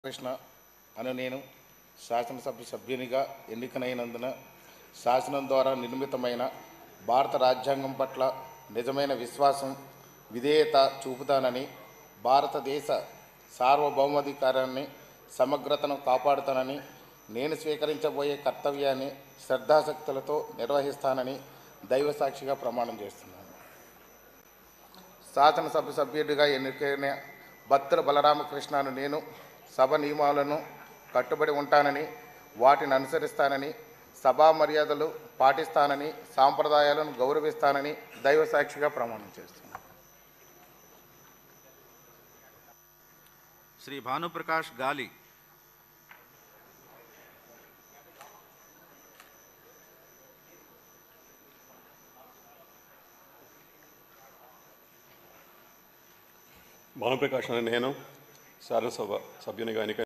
కృష్ణ అను నేను శాసనసభ సభ్యునిగా ఎన్నికనైనందున శాసనం ద్వారా నిర్మితమైన భారత రాజ్యాంగం పట్ల నిజమైన విశ్వాసం విధేయత చూపుతానని భారతదేశ సార్వభౌమాధికారాన్ని సమగ్రతను కాపాడుతానని నేను స్వీకరించబోయే కర్తవ్యాన్ని శ్రద్ధాశక్తులతో నిర్వహిస్తానని దైవసాక్షిగా ప్రమాణం చేస్తున్నాను శాసనసభ సభ్యుడిగా ఎన్నికైన భక్తుల బలరామకృష్ణను నేను సభ నియమాలను కట్టుబడి ఉంటానని వాటిని అనుసరిస్తానని సభా మర్యాదలు పాటిస్తానని సాంప్రదాయాలను గౌరవిస్తానని దైవ సాక్షిగా ప్రమాణం చేస్తున్నాను శ్రీ భానుప్రకాష్ గాలి భానుప్రకాష్ అనే నేను శాసనసభ సభ్యునిగా ఎన్నిక